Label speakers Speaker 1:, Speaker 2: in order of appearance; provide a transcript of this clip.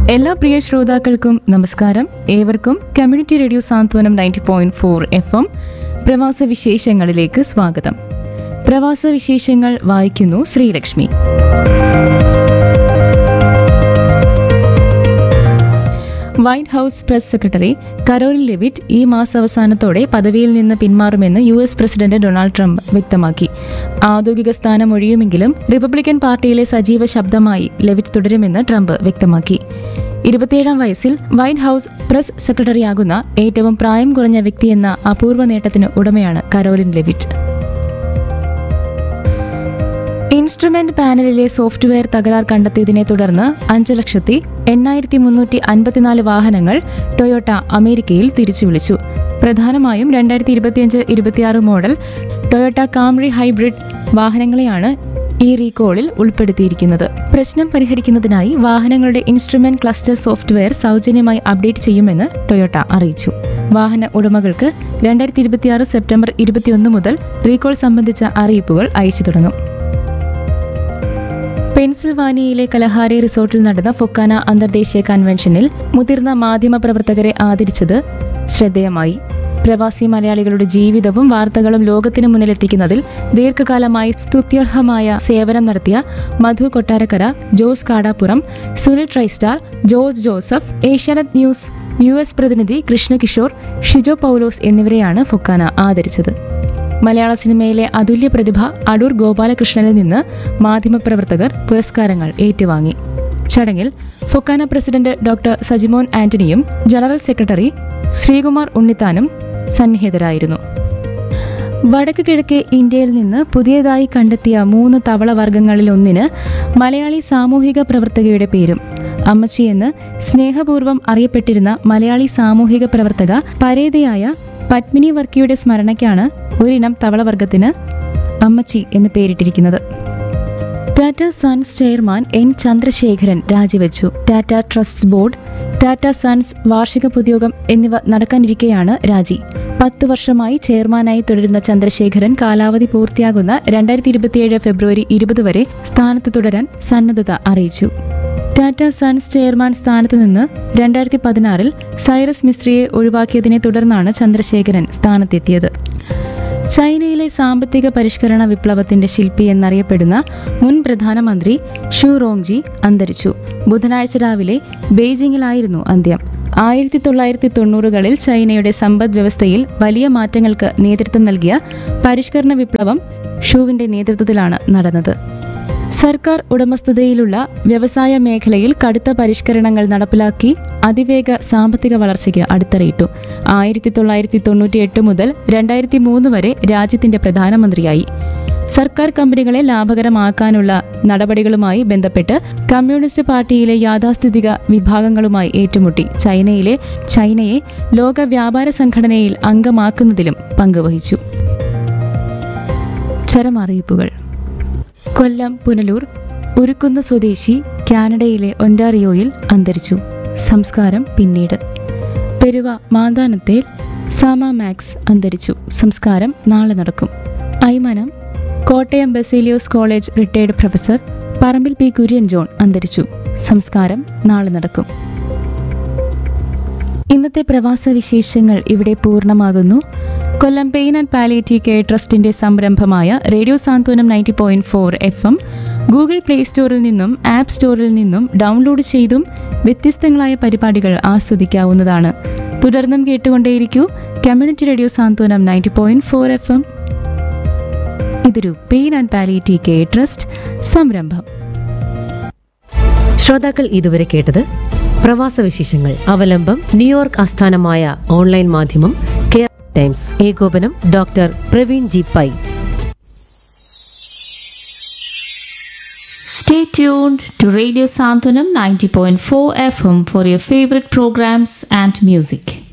Speaker 1: എല്ലാ പ്രിയ ശ്രോതാക്കൾക്കും നമസ്കാരം ഏവർക്കും community radio Santhwanam ninety point four F M പ്രവാസ വിശേഷങ്ങളിലേക്ക് സ്വാഗതം പ്രവാസ വിശേഷങ്ങൾ വായിക്കുന്നു Sreelakshmi White House press secretary Karoline Leavitt ഈ മാസാവസാനത്തോടെ പദവിയിൽ നിന്ന് പിന്മാറുമെന്ന് U S president Donald Trump വ്യക്തമാക്കി ഔദ്യോഗിക സ്ഥാനം ഒഴിയുമെങ്കിലും റിപ്പബ്ലിക്കൻ പാർട്ടിയിലെ സജീവ ശബ്ദമായി ലെവിറ്റ് തുടരുമെന്ന് ട്രംപ് വ്യക്തമാക്കി ഇരുപത്തിയേഴാം വയസ്സിൽ വൈറ്റ് ഹൌസ് പ്രസ് സെക്രട്ടറിയാകുന്ന ഏറ്റവും പ്രായം കുറഞ്ഞ വ്യക്തിയെന്ന അപൂർവ നേട്ടത്തിന് ഉടമയാണ് കരോലിൻ ലെവിറ്റ് ഇൻസ്ട്രുമെന്റ് പാനലിലെ സോഫ്റ്റ്വെയർ തകരാർ കണ്ടെത്തിയതിനെ തുടർന്ന് അഞ്ച് ലക്ഷത്തി എണ്ണായിരത്തി മുന്നൂറ്റി അൻപത്തിനാല് വാഹനങ്ങൾ ടൊയോട്ട അമേരിക്കയിൽ തിരിച്ചു വിളിച്ചു പ്രധാനമായും രണ്ടായിരത്തി ഇരുപത്തിയഞ്ച് ഇരുപത്തിയാറ് മോഡൽ ടൊയോട്ട കാംറി ഹൈബ്രിഡ് വാഹനങ്ങളെയാണ് ഈ റീകോളിൽ ഉൾപ്പെടുത്തിയിരിക്കുന്നത് പ്രശ്നം പരിഹരിക്കുന്നതിനായി വാഹനങ്ങളുടെ ഇൻസ്ട്രുമെന്റ് ക്ലസ്റ്റർ സോഫ്റ്റ്വെയർ സൗജന്യമായി അപ്ഡേറ്റ് ചെയ്യുമെന്ന് ടൊയോട്ട അറിയിച്ചു വാഹന ഉടമകൾക്ക് രണ്ടായിരത്തി ഇരുപത്തിയാറ് സെപ്റ്റംബർ ഇരുപത്തിയൊന്ന് മുതൽ റീകോൾ സംബന്ധിച്ച അറിയിപ്പുകൾ അയച്ചു തുടങ്ങും പെൻസിൽവാനിയയിലെ കലഹാരി റിസോർട്ടിൽ നടന്ന ഫൊക്കാന അന്തർദേശീയ കൺവെൻഷനിൽ മുതിർന്ന മാധ്യമപ്രവർത്തകരെ ആദരിച്ചത് ശ്രദ്ധേയമായി പ്രവാസി മലയാളികളുടെ ജീവിതവും വാർത്തകളും ലോകത്തിനു മുന്നിലെത്തിക്കുന്നതിൽ ദീർഘകാലമായി സ്തുത്യർഹമായ സേവനം നടത്തിയ Madhu Kottarakkara Jose Kadappuram Sunil Tristar George Joseph Asianet news U S പ്രതിനിധി കൃഷ്ണകിഷോർ ഷിജോ പൗലോസ് എന്നിവരെയാണ് ഫൊക്കാന ആദരിച്ചത് മലയാള സിനിമയിലെ അതുല്യ പ്രതിഭ അടൂർ ഗോപാലകൃഷ്ണനിൽ നിന്ന് മാധ്യമപ്രവർത്തകർ പുരസ്കാരങ്ങൾ ഏറ്റുവാങ്ങി ചടങ്ങിൽ ഫൊക്കാന പ്രസിഡന്റ് ഡോക്ടർ സജിമോൻ ആന്റണിയും ജനറൽ സെക്രട്ടറി ശ്രീകുമാർ ഉണ്ണിത്താനും സന്നിഹിതരായിരുന്നു വടക്ക് കിഴക്കേ ഇന്ത്യയിൽ നിന്ന് പുതിയതായി കണ്ടെത്തിയ മൂന്ന് തവള വർഗ്ഗങ്ങളിൽ ഒന്നിന് മലയാളി സാമൂഹിക പ്രവർത്തകയുടെ പേരും അമ്മച്ചി എന്ന് സ്നേഹപൂർവ്വം അറിയപ്പെട്ടിരുന്ന മലയാളി സാമൂഹിക പ്രവർത്തക പരേതയായ പത്മിനി വർക്കിയുടെ സ്മരണയ്ക്കാണ് ഒരിനം തവളവർഗത്തിന് അമ്മച്ചി എന്ന് പേരിട്ടിരിക്കുന്നത് Tata sons chairman N Chandrasekaran രാജിവെച്ചു Tata trust board Tata sons വാർഷിക പൊതുയോഗം എന്നിവ നടക്കാനിരിക്കെയാണ് രാജി പത്ത് വർഷമായി ചെയർമാനായി തുടരുന്ന ചന്ദ്രശേഖരൻ കാലാവധി പൂർത്തിയാകുന്ന രണ്ടായിരത്തി ഇരുപത്തിയേഴ് ഫെബ്രുവരി ഇരുപത് വരെ സ്ഥാനത്ത് തുടരാൻ സന്നദ്ധത അറിയിച്ചു ടാറ്റ സൺസ് ചെയർമാൻ സ്ഥാനത്ത് നിന്ന് രണ്ടായിരത്തി പതിനാറിൽ സൈറസ് മിസ്ത്രിയെ ഒഴിവാക്കിയതിനെ തുടർന്നാണ് ചന്ദ്രശേഖരൻ സ്ഥാനത്തെത്തിയത് ചൈനയിലെ സാമ്പത്തിക പരിഷ്കരണ വിപ്ലവത്തിന്റെ ശില്പി എന്നറിയപ്പെടുന്ന മുൻ പ്രധാനമന്ത്രി ഷു റോങ്ജി അന്തരിച്ചു ബുധനാഴ്ച രാവിലെ ബെയ്ജിംഗിലായിരുന്നു അന്ത്യം ആയിരത്തി തൊള്ളായിരത്തി തൊണ്ണൂറുകളിൽ ചൈനയുടെ സമ്പദ് വ്യവസ്ഥയിൽ വലിയ മാറ്റങ്ങൾക്ക് നേതൃത്വം നൽകിയ പരിഷ്കരണ വിപ്ലവം ഷുവിന്റെ നേതൃത്വത്തിലാണ് നടന്നത് സർക്കാർ ഉടമസ്ഥതയിലുള്ള വ്യവസായ മേഖലയിൽ കടുത്ത പരിഷ്കരണങ്ങൾ നടപ്പിലാക്കി അതിവേഗ സാമ്പത്തിക വളർച്ചയ്ക്ക് അടിത്തറയിട്ടു ആയിരത്തി തൊള്ളായിരത്തി തൊണ്ണൂറ്റിയെട്ട് മുതൽ രണ്ടായിരത്തി മൂന്ന് വരെ രാജ്യത്തിന്റെ പ്രധാനമന്ത്രിയായി സർക്കാർ കമ്പനികളെ ലാഭകരമാക്കാനുള്ള നടപടികളുമായി ബന്ധപ്പെട്ട് കമ്മ്യൂണിസ്റ്റ് പാർട്ടിയിലെ യാഥാസ്ഥിതിക വിഭാഗങ്ങളുമായി ഏറ്റുമുട്ടി ചൈനയിലെ ചൈനയെ ലോക വ്യാപാര സംഘടനയിൽ അംഗമാക്കുന്നതിലും പങ്കുവഹിച്ചു ചരമറിയിപ്പുകൾ കൊല്ലം പുനലൂർ ഉരുക്കുന്ന സ്വദേശി കാനഡയിലെ ഒൻറ്റാറിയോയിൽ അന്തരിച്ചു സംസ്കാരം പിന്നീട് പെരുവ മാന്താനത്തേൽ സാമ മാക്സ് അന്തരിച്ചു സംസ്കാരം നാളെ നടക്കും Aymanam Kottayam Baselios college retired professor Parambil P Kurian John അന്തരിച്ചു സംസ്കാരം നാളെ നടക്കും ഇന്നത്തെ പ്രവാസ വിശേഷങ്ങൾ ഇവിടെ പൂർണ്ണമാകുന്നു Kollam pain and palliative care ട്രസ്റ്റിന്റെ സംരംഭമായ radio Santhwanam ninety point four F M Google play സ്റ്റോറിൽ നിന്നും ആപ്പ് സ്റ്റോറിൽ നിന്നും ഡൗൺലോഡ് ചെയ്തും വ്യത്യസ്തങ്ങളായ പരിപാടികൾ ആസ്വദിക്കാവുന്നതാണ് തുടർന്നും കേട്ടുകൊണ്ടേയിരിക്കൂ community radio Santhwanam ninety point four F M ഇതൊരു pain and palliative care trust സംരംഭം
Speaker 2: ശ്രോതാക്കൾ ഇതുവരെ കേട്ടത് പ്രവാസ വിശേഷങ്ങൾ അവലംബം ന്യൂയോർക്ക് ആസ്ഥാനമായ ഓൺലൈൻ മാധ്യമം കെയർ ടൈംസ് ഏകോപനം doctor Praveen G Pai
Speaker 3: Stay tuned to Radio Santanam 90.4 FM for your favorite programs and music.